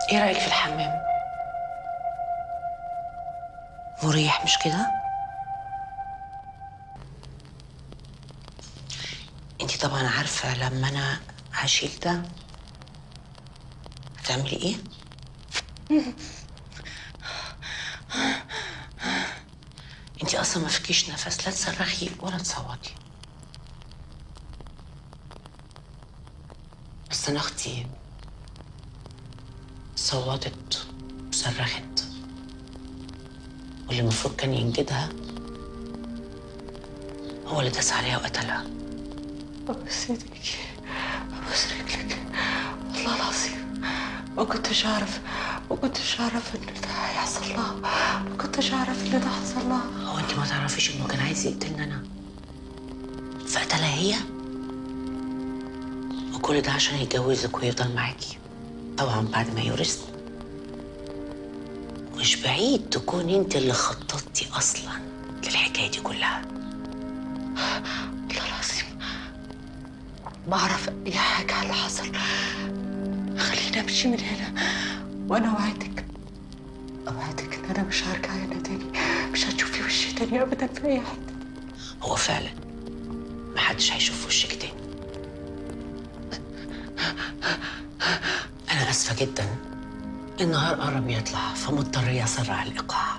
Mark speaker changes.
Speaker 1: ايه رايك في الحمام مريح مش كده انت طبعا عارفه لما انا هشيل ده هتعملي ايه انت اصلا ما فيكيش نفس لا تصرخي ولا تصوتي بس انا اختي صوتت وصرخت واللي المفروض كان ينجدها هو اللي داس عليها وقتلها
Speaker 2: ابوس ايديك ابوس رجلك والله العظيم ما كنتش اعرف ما كنتش اعرف ان ده هيحصل لها ما كنتش اعرف ان ده حصل لها
Speaker 1: هو انت ما تعرفيش انه كان عايز يقتلني انا فقتلها هي وكل ده عشان يتجوزك ويفضل معاكي طبعا بعد ما يورثني مش بعيد تكون انت اللي خططتي اصلا للحكايه دي كلها
Speaker 2: والله العظيم ما اعرف اي حاجه على اللي حصل خليني امشي من هنا وانا اوعدك اوعدك ان انا مش هرجع هنا تاني مش هتشوفي وشي تاني ابدا في اي حته
Speaker 1: هو فعلا محدش هيشوف وشك تاني انا اسفه جدا النهار قرب يطلع فمضطريه اسرع الايقاع